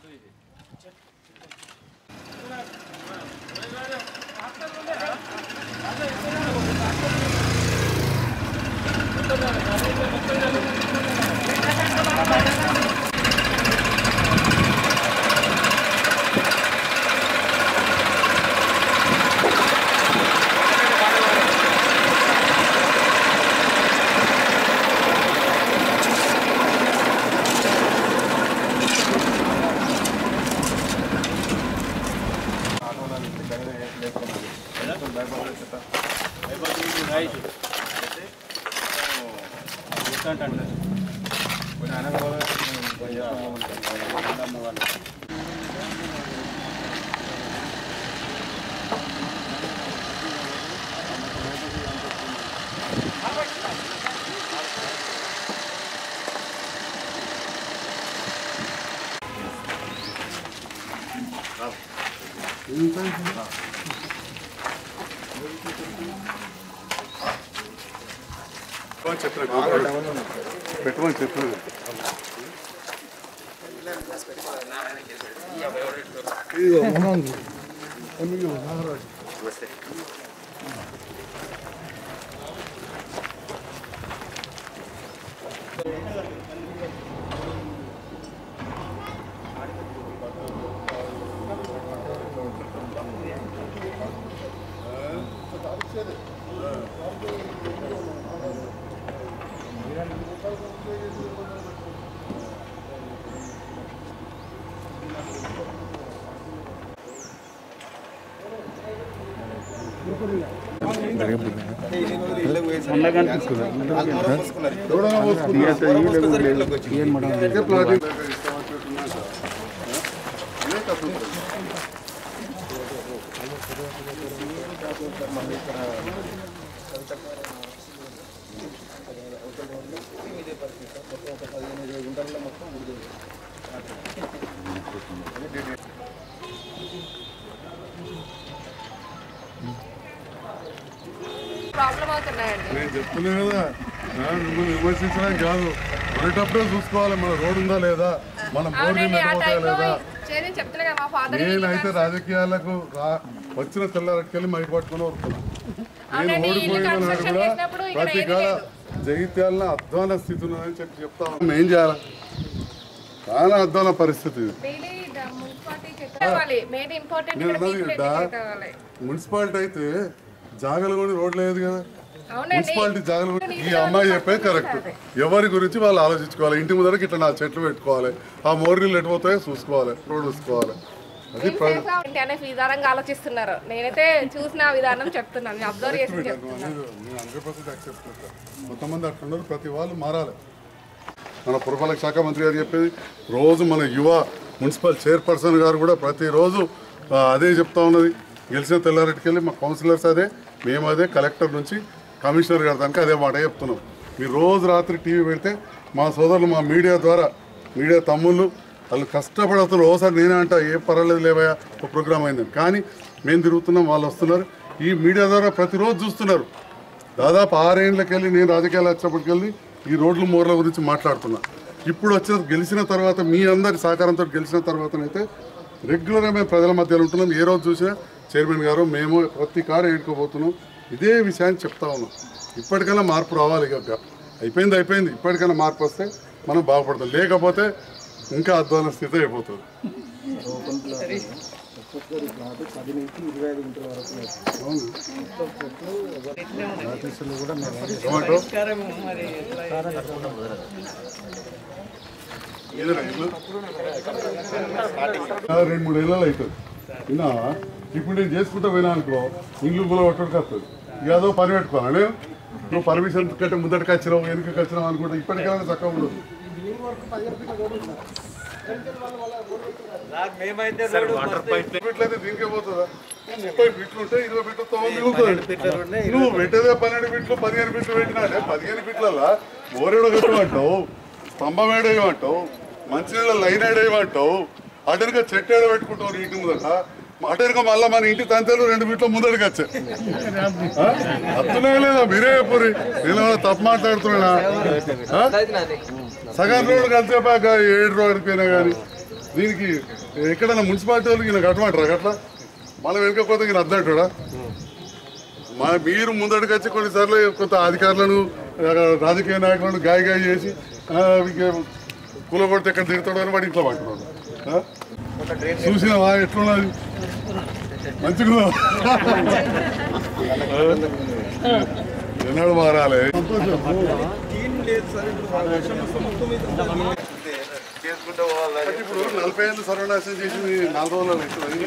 పెట్టుకొని చెప్పు ప్రాబ్లం అవుతున్నాయండి నేను చెప్తున్నా కదా ఆ, నువ్వు విమర్శించడం కాదు కొనేటప్పుడే చూసుకోవాలి మన రోడ్ ఉందా లేదా మన బోర్డు అవునండి ఆ నిలబోతా టైంలో లేదా చేయని చెప్తున్నా కదా మా ఫాదర్ నేనైతే రాజకీయాలకు రా వచ్చిన తెల్లారట్టుకెళ్ళి మైక్ పట్టుకుని వస్తున్నా నేను అవునండి, ఇల్లు ఓడిపోయిన నాడు construction కూడా చేసినప్పుడు ఇక్కడ ప్రతి ఏమీ కాడ లేదు. జగిత్యాల అధ్వాన స్థితి ఉన్నదని చెప్పి చెప్తా ఉన్నాం. ఏం చేయాలి చాలా అధ్వాన పరిస్థితి ఇది డైలీ మున్సిపాలిటీ చెక్ కావాలి మెయిన్ ఇంపార్టెంట్ నేను ఇక్కడ అన్నది people బిడ్డ, educate కావాలి మున్సిపాలిటీ అయితే జాగలు కూడా రోడ్ లేదు కదా అవునండి మున్సిపాలిటీ జాగలు కూడా ఈ అమ్మాయి చెప్పేది కరెక్ట్ ఎవరి గురించి వాళ్ళు ఆలోచించుకోవాలి ఇంటి ముందరకి ఇట్లా నా చెట్లు పెట్టుకోవాలి ఆ మోరీలు ఎటుపోతాయో చూసుకోవాలి రోడ్ చూసుకోవాలి అది ప్ర- ఏంటి అనే విధానంగా ఆలోచిస్తున్నారు నేనైతే చూసిన విధానం చెప్తున్నాను నేను అబ్జర్వ్ చేసి నేను చెప్తున్నాను నేను హండ్రెడ్ పర్సెంట్ యాక్సెప్ట్ చేస్తాను కొంతమంది అట్లున్నారు ప్రతి వాళ్ళు మారాలి మన పురపాలక శాఖ మంత్రి గారు చెప్పేది రోజు మన యువ మున్సిపల్ చైర్పర్సన్ గారు కూడా ప్రతిరోజు ఆ, అదే చెప్తా ఉన్నది గెలిచిన తెల్లారెడ్డికెళ్ళి మా కౌన్సిలర్స్ అదే మేము అదే కలెక్టర్ నుంచి కమిషనర్ గారి దానికి అదే మాట చెప్తున్నాం మీరు రోజు రాత్రి టీవీ పెడితే మా సోదరులు మా మీడియా ద్వారా మీడియా తమ్ముళ్ళు వాళ్ళు కష్టపడుతున్నారు ఓసారి నేనే అంట ఏ పర్వాలేదు లేవయా ఒక ప్రోగ్రామ్ అయిందని కానీ మేము తిరుగుతున్నాం వాళ్ళు వస్తున్నారు ఈ మీడియా ద్వారా ప్రతిరోజు చూస్తున్నారు దాదాపు ఆరేళ్ళకెళ్ళి నేను రాజకీయాలు వచ్చినప్పటికెళ్ళి ఈ రోడ్ల మూరల గురించి మాట్లాడుతున్నా ఇప్పుడు వచ్చిన గెలిచిన తర్వాత మీ అందరి సహకారంతో గెలిచిన తర్వాతనైతే రెగ్యులర్గా మేము ప్రజల మధ్యలో ఉంటున్నాం ఏ రోజు చూసినా చైర్మన్ గారు మేము ప్రతి కాడ ఏడుకోబోతున్నాం ఇదే విషయాన్ని చెప్తా ఉన్నాం ఇప్పటికైనా మార్పు రావాలి ఇక అయిపోయింది అయిపోయింది ఇప్పటికైనా మార్పు వస్తే మనం బాగుపడతాం లేకపోతే ఇంకా అధ్వాన స్థితి అయిపోతుంది అవును టొమాటో ఏదైనా ఇల్లు? ఆ, రెండు మూడు ఏళ్ళు అవుతుంది విన్నా ఇప్పుడు నేను చేసుకుంటా పోయినా అనుకో ఇల్లు గుల కొట్టడికి వస్తుంది ఇక అదో పని పెట్టుకోవాలి నేను నువ్వు పర్మిషన్ కంటే ముందటికి వచ్చినావు వెనుకకి వచ్చినావు అనుకుంటా ఇప్పటికైనా చక్కగా ఉండదు ఫీట్లయితే దీనికే పోతుందా ముప్పై ఫీట్లు ఉంటే ఇరవై ఫీట్లు తొమ్మిది మిగులుతుంది నువ్వు పెట్టేదే పన్నెండు ఫీట్లు పదిహేను ఫీట్లు పెట్టినా పదిహేను ఫీట్లల్లా ఓరేడు కట్టమంటావు స్తంభం ఏడేయమంటావు మంచినీళ్ళ లైన్ ఏడేయమంటావు అటెనక చెట్టు ఏడ పెట్టుకుంటావు ఇంటి ముందట అటెనక మళ్ళీ మన ఇంటి తంతలు రెండు ఫీట్ల ముందడికి వచ్చాయి అర్థమే లేదా మీరే చెప్పురి నేను ఏమైనా తప్పు మాట్లాడుతున్నా సగం రోడ్డు కలిసేపాక ఏడు రోడ్డు పోయినా కానీ దీనికి ఎక్కడైనా మున్సిపాలిటీ వాళ్ళకి ఈయన కట్టమంటారా అట్లా మనం వెనుకపోతే ఈయన అద్దంటాడా మా మీరు ముందడికి వచ్చి కొన్నిసార్లు కొంత అధికారులను ఆ, రాజకీయ నాయకులను గాయ గాయ చేసి ఆ, వీళ్ళకి కూలగొడితే ఎక్కడ దిగుతాడో అని వాడి ఇంట్లో పట్టుకున్నాడు ఆ? చూసినావా ఎట్లున్నది మంచిగా ఎన్నడు మారాలి అంటే ఇప్పుడు నలభై ఏళ్ళు సర్వనాశనం చేసింది నాలుగు రోజులు అవుతుంది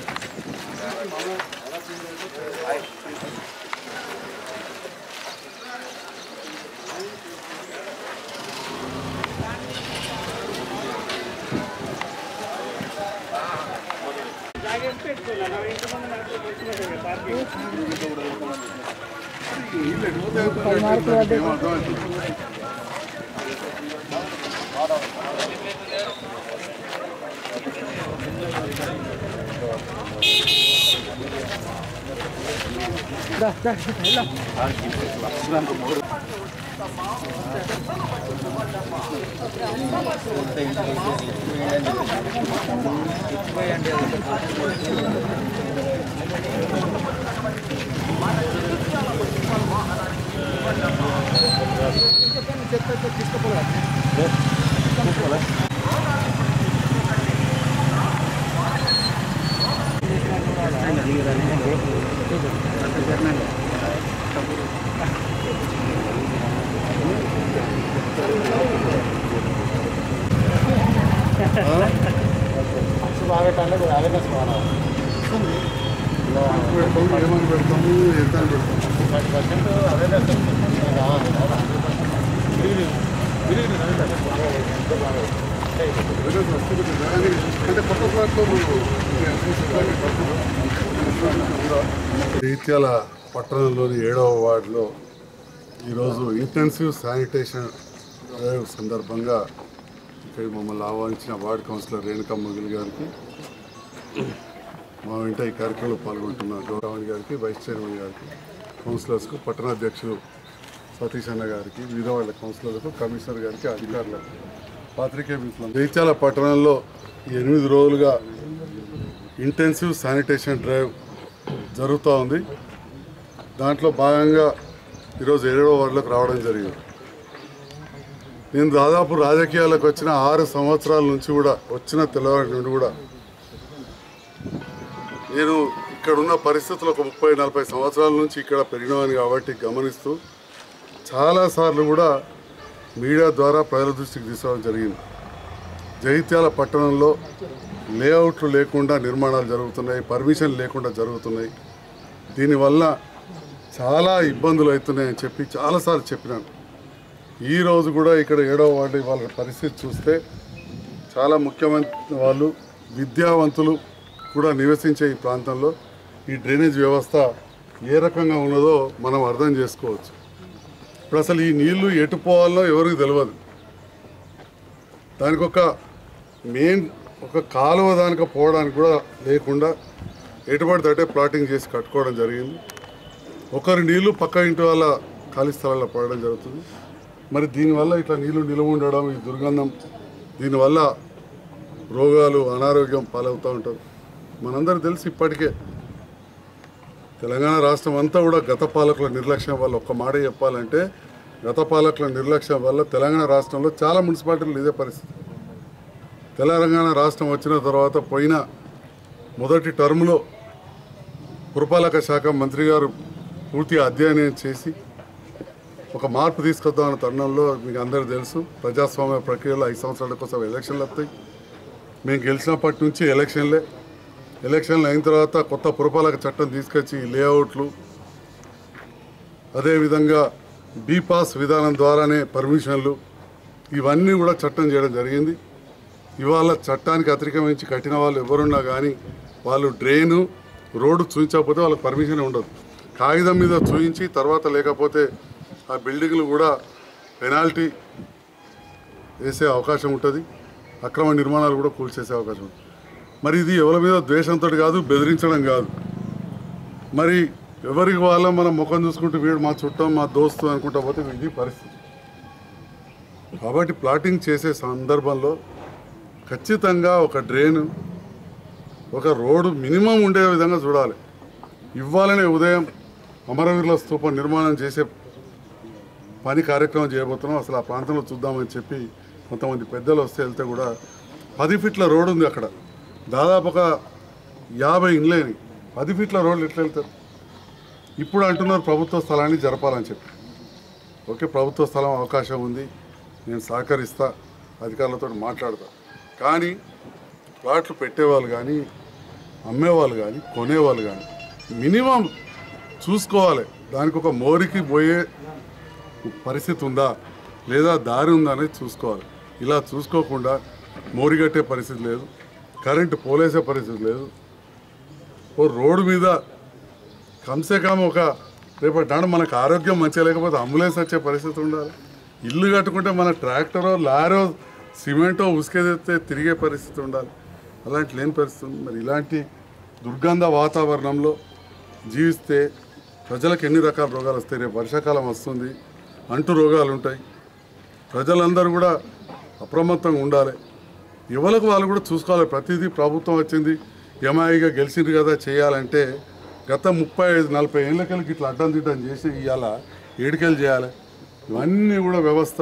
పెడతాము ఏమని పెడతాము ఎంత అని పెడతాము అంటే కొత్త ప్లాట్ఫామ్ జైత్యాల పట్టణంలోని ఏడవ వార్డులో ఈరోజు ఇంటెన్సివ్ శానిటేషన్ డ్రైవ్ సందర్భంగా ఇక్కడ మమ్మల్ని ఆహ్వానించిన వార్డు కౌన్సిలర్ రేణుకా మొగిలి గారికి మా వెంట ఈ కార్యక్రమంలో పాల్గొంటున్న గౌరవాణి గారికి వైస్ చైర్మన్ గారికి కౌన్సిలర్స్కు పట్టణాధ్యక్షులు సతీష్ అన్న గారికి వివిధ వాళ్ళ కౌన్సిలర్లకు కమిషనర్ గారికి అధికారులకు పాత్రికేయ మిత్రులు జైత్యాల పట్టణంలో ఈ ఎనిమిది రోజులుగా ఇంటెన్సివ్ శానిటేషన్ డ్రైవ్ జరుగుతూ ఉంది దాంట్లో భాగంగా ఈరోజు ఏడవ వార్డులకు రావడం జరిగింది నేను దాదాపు రాజకీయాలకు వచ్చిన ఆరు సంవత్సరాల నుంచి కూడా వచ్చిన తెల్లవారి నుండి కూడా నేను ఇక్కడ ఉన్న పరిస్థితులు ఒక ముప్పై నలభై సంవత్సరాల నుంచి ఇక్కడ పెరిగినవాని కాబట్టి గమనిస్తూ చాలాసార్లు కూడా మీడియా ద్వారా ప్రజల దృష్టికి తీసుకోవడం జరిగింది జగిత్యాల పట్టణంలో లేఅవుట్లు లేకుండా నిర్మాణాలు జరుగుతున్నాయి పర్మిషన్ లేకుండా జరుగుతున్నాయి దీనివల్ల చాలా ఇబ్బందులు అవుతున్నాయని చెప్పి చాలాసార్లు చెప్పినాను ఈ రోజు కూడా ఇక్కడ ఏడవ వార్డు వాళ్ళ పరిస్థితి చూస్తే చాలా ముఖ్యమైన వాళ్ళు విద్యావంతులు కూడా నివసించే ఈ ప్రాంతంలో ఈ డ్రైనేజ్ వ్యవస్థ ఏ రకంగా ఉన్నదో మనం అర్థం చేసుకోవచ్చు ఇప్పుడు అసలు ఈ నీళ్లు ఎటు పోవాలో ఎవరికి తెలియదు దానికి ఒక మెయిన్ ఒక కాలువ దానికి పోవడానికి కూడా లేకుండా ఎటుపడితే అటే ప్లాటింగ్ చేసి కట్టుకోవడం జరిగింది ఒకరి నీళ్లు పక్క ఇంటి వాళ్ళ ఖాళీ స్థలాల్లో పడడం జరుగుతుంది మరి దీనివల్ల ఇట్లా నీళ్లు నిలువ ఉండడం ఈ దుర్గంధం దీనివల్ల రోగాలు అనారోగ్యం పాలవుతూ ఉంటారు మనందరికి తెలిసి ఇప్పటికే తెలంగాణ రాష్ట్రం అంతా కూడా గత పాలకుల నిర్లక్ష్యం వల్ల ఒక్క మాట చెప్పాలంటే గత పాలకుల నిర్లక్ష్యం వల్ల తెలంగాణ రాష్ట్రంలో చాలా మున్సిపాలిటీలు ఇదే పరిస్థితి తెలంగాణ రాష్ట్రం వచ్చిన తర్వాత పోయిన మొదటి టర్మ్లో పురపాలక శాఖ మంత్రి గారు పూర్తిగా అధ్యయనం చేసి ఒక మార్పు తీసుకొద్దామన్న తరుణంలో మీకు అందరికీ తెలుసు ప్రజాస్వామ్య ప్రక్రియలో ఐదు సంవత్సరాల కోసం ఎలక్షన్లు వస్తాయి మేము గెలిచినప్పటి నుంచి ఎలక్షన్లే ఎలక్షన్లు అయిన తర్వాత కొత్త పురపాలక చట్టం తీసుకొచ్చి ఈ లేఅవుట్లు అదేవిధంగా బీపాస్ విధానం ద్వారానే పర్మిషన్లు ఇవన్నీ కూడా చట్టం చేయడం జరిగింది ఇవాళ చట్టానికి అతిక్రమించి కట్టిన వాళ్ళు ఎవరున్నా కానీ వాళ్ళు డ్రైను రోడ్డు చూపించకపోతే వాళ్ళకి పర్మిషన్ ఉండదు కాగితం మీద చూపించి తర్వాత లేకపోతే ఆ బిల్డింగ్లు కూడా పెనాల్టీ వేసే అవకాశం ఉంటుంది అక్రమ నిర్మాణాలు కూడా కూల్చేసే అవకాశం ఉంటుంది మరి ఇది ఎవరి మీద ద్వేషంతో కాదు బెదిరించడం కాదు మరి ఎవరికి వాళ్ళ మనం ముఖం చూసుకుంటూ వీడు మా చుట్టం మా దోస్తు అనుకుంటా పోతే ఇది పరిస్థితి కాబట్టి ప్లాటింగ్ చేసే సందర్భంలో ఖచ్చితంగా ఒక డ్రైన్ ఒక రోడ్డు మినిమం ఉండే విధంగా చూడాలి ఇవ్వాలనే ఉదయం అమరవీరుల స్తూపం నిర్మాణం చేసే పని కార్యక్రమం చేయబోతున్నాం అసలు ఆ ప్రాంతంలో చూద్దామని చెప్పి కొంతమంది పెద్దలు వస్తే వెళ్తే కూడా పది ఫీట్ల రోడ్డు ఉంది అక్కడ దాదాపు ఒక యాభై ఇండ్లేని పది ఫీట్ల రోడ్లు ఎట్లా వెళ్తారు ఇప్పుడు అంటున్నారు ప్రభుత్వ స్థలాన్ని జరపాలని చెప్పి ఓకే ప్రభుత్వ స్థలం అవకాశం ఉంది నేను సహకరిస్తా అధికారులతో మాట్లాడతా కానీ ప్లాట్లు పెట్టేవాళ్ళు కానీ అమ్మేవాళ్ళు కానీ కొనేవాళ్ళు కానీ మినిమం చూసుకోవాలి దానికి ఒక మోరికి పోయే పరిస్థితి ఉందా లేదా దారి ఉందా అనేది చూసుకోవాలి ఇలా చూసుకోకుండా మోరిగట్టే పరిస్థితి లేదు కరెంటు పోలేసే పరిస్థితి లేదు ఓ రోడ్డు మీద కమ్సే కమ్ ఒక రేపటి నాడు మనకు ఆరోగ్యం మంచిగా లేకపోతే అంబులెన్స్ వచ్చే పరిస్థితి ఉండాలి ఇల్లు కట్టుకుంటే మన ట్రాక్టరో లారో సిమెంటో ఉసుకెదితే తిరిగే పరిస్థితి ఉండాలి అలాంటి లేని పరిస్థితి ఉంది మరి ఇలాంటి దుర్గంధ వాతావరణంలో జీవిస్తే ప్రజలకు ఎన్ని రకాల రోగాలు వస్తాయి రేపు వర్షాకాలం వస్తుంది అంటు రోగాలు ఉంటాయి ప్రజలందరూ కూడా అప్రమత్తంగా ఉండాలి ఎవరికి వాళ్ళు కూడా చూసుకోవాలి ప్రతిదీ ప్రభుత్వం వచ్చింది ఎంఐగా గెలిచింది కదా చేయాలంటే గత ముప్పై ఐదు నలభై ఏళ్ళకెళ్ళకి ఇట్లా అడ్డం తిడ్డం చేసి ఇవాళ ఏడికెళ్ళి చేయాలి ఇవన్నీ కూడా వ్యవస్థ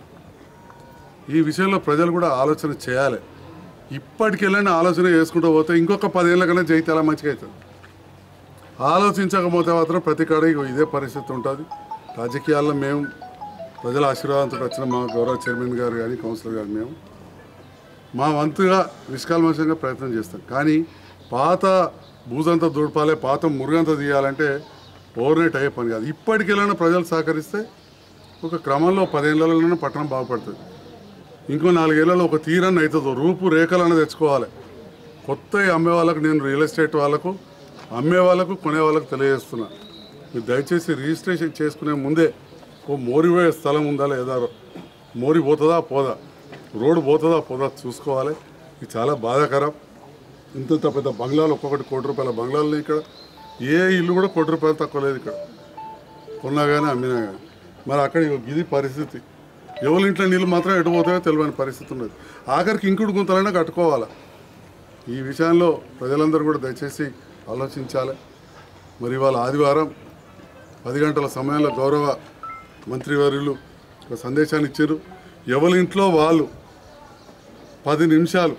ఈ విషయంలో ప్రజలు కూడా ఆలోచన చేయాలి ఇప్పటికెళ్ళని ఆలోచన చేసుకుంటూ పోతే ఇంకొక పదేళ్ళ కన్నా చేయితే అలా మంచిగా అవుతుంది ఆలోచించకపోతే మాత్రం ప్రతి కాడ ఇగో ఇదే పరిస్థితి ఉంటుంది రాజకీయాల్లో మేము ప్రజల ఆశీర్వాదంతో వచ్చిన మా గౌరవ చైర్మన్ గారు కానీ కౌన్సిలర్ గారు మేము మా వంతుగా నిష్కాల్మషంగా ప్రయత్నం చేస్తాం కానీ పాత బూజంతా దూడపాలే పాత మురుగంతా తీయాలంటే ఓవర్ నైట్ అయ్యే పని కాదు ఇప్పటికెళ్ళైనా ప్రజలు సహకరిస్తే ఒక క్రమంలో పదేళ్లలోనే పట్టణం బాగుపడుతుంది ఇంకో నాలుగేళ్లలో ఒక తీరాన్ని అవుతుంది రూపు రేఖలను తెచ్చుకోవాలి కొత్త అమ్మే వాళ్ళకు నేను రియల్ ఎస్టేట్ వాళ్ళకు అమ్మే వాళ్ళకు కొనే వాళ్ళకు తెలియజేస్తున్నా మీరు దయచేసి రిజిస్ట్రేషన్ చేసుకునే ముందే ఓ మోరిపోయే స్థలం ఉందా లేదా మోరి పోతుందా పోదా రోడ్డు పోతుందా పోదా చూసుకోవాలి ఇది చాలా బాధాకరం ఇంత పెద్ద బంగ్లాలు ఒక్కొక్కటి కోటి రూపాయల బంగ్లాలు ఇక్కడ ఏ ఇల్లు కూడా కోటి రూపాయలు తక్కువ లేదు ఇక్కడ కొన్నా కానీ అమ్మినా కానీ మరి అక్కడ ఇగో ఇది పరిస్థితి ఎవరి ఇంట్లో నీళ్ళు మాత్రం ఎటు పోతాయో తెలియని పరిస్థితి ఉన్నది ఆఖరికి ఇంకుడు గుంతలైనా కట్టుకోవాలి ఈ విషయంలో ప్రజలందరూ కూడా దయచేసి ఆలోచించాలి మరి ఇవాళ ఆదివారం పది గంటల సమయంలో గౌరవ మంత్రివర్యులు ఒక సందేశాన్ని ఇచ్చారు ఎవరి ఇంట్లో వాళ్ళు పది నిమిషాలు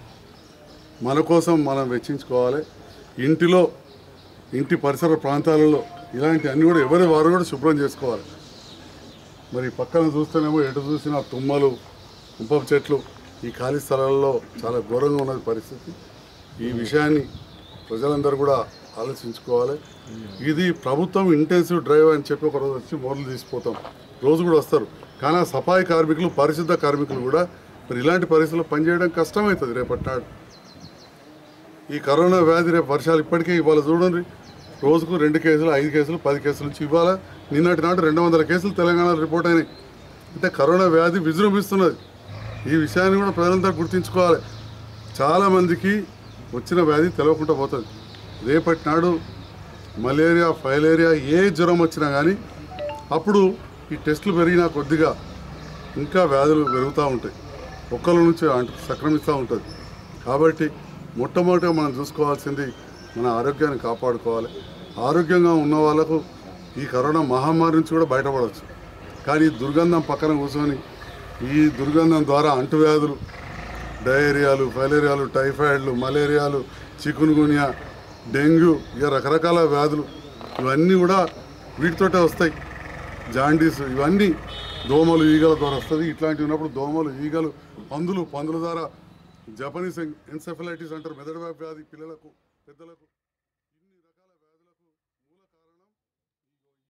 మన కోసం మనం వెచ్చించుకోవాలి ఇంటిలో ఇంటి పరిసర ప్రాంతాలలో ఇలాంటి అన్ని కూడా ఎవరి వారు కూడా శుభ్రం చేసుకోవాలి మరి పక్కన చూస్తేనేమో ఎటు చూసినా తుమ్మలు కుంపపు చెట్లు ఈ ఖాళీ స్థలాల్లో చాలా ఘోరంగా ఉన్నది పరిస్థితి ఈ విషయాన్ని ప్రజలందరూ కూడా ఆలోచించుకోవాలి ఇది ప్రభుత్వం ఇంటెన్సివ్ డ్రైవ్ అని చెప్పి ఒక రోజు వచ్చి మొదలు తీసిపోతాం రోజు కూడా వస్తారు కానీ ఆ సఫాయి కార్మికులు పరిశుద్ధ కార్మికులు కూడా మరి ఇలాంటి పరిస్థితుల్లో పనిచేయడం కష్టమవుతుంది రేపటి నాడు ఈ కరోనా వ్యాధి రేపు వర్షాలు ఇప్పటికే ఇవాళ చూడండి రోజుకు రెండు కేసులు ఐదు కేసులు పది కేసుల నుంచి ఇవాళ నిన్నటి నాడు రెండు వందల కేసులు తెలంగాణలో రిపోర్ట్ అయినాయి అంటే కరోనా వ్యాధి విజృంభిస్తున్నది ఈ విషయాన్ని కూడా ప్రజలంతా గుర్తుంచుకోవాలి చాలామందికి వచ్చిన వ్యాధి తెలవకుండా పోతుంది రేపటి నాడు మలేరియా ఫైలేరియా ఏ జ్వరం వచ్చినా కానీ అప్పుడు ఈ టెస్టులు పెరిగినా కొద్దిగా ఇంకా వ్యాధులు పెరుగుతూ ఉంటాయి ఒక్కరి నుంచి అంటు సంక్రమిస్తూ ఉంటుంది కాబట్టి మొట్టమొదటిగా మనం చూసుకోవాల్సింది మన ఆరోగ్యాన్ని కాపాడుకోవాలి ఆరోగ్యంగా ఉన్న వాళ్ళకు ఈ కరోనా మహమ్మారి నుంచి కూడా బయటపడవచ్చు కానీ ఈ దుర్గంధం పక్కన కూర్చొని ఈ దుర్గంధం ద్వారా అంటువ్యాధులు డయేరియాలు ఫైలేరియాలు టైఫాయిడ్లు మలేరియాలు చికున్గునియా డెంగ్యూ ఇక రకరకాల వ్యాధులు ఇవన్నీ కూడా వీటితోటే వస్తాయి జాండీస్ ఇవన్నీ దోమలు ఈగల ద్వారా వస్తుంది ఇట్లాంటివి ఉన్నప్పుడు దోమలు ఈగలు పందులు పందుల ద్వారా జపనీస్ ఎన్సెఫలైటిస్ అంటారు మెదడు వ్యాధి పిల్లలకు పెద్దలకు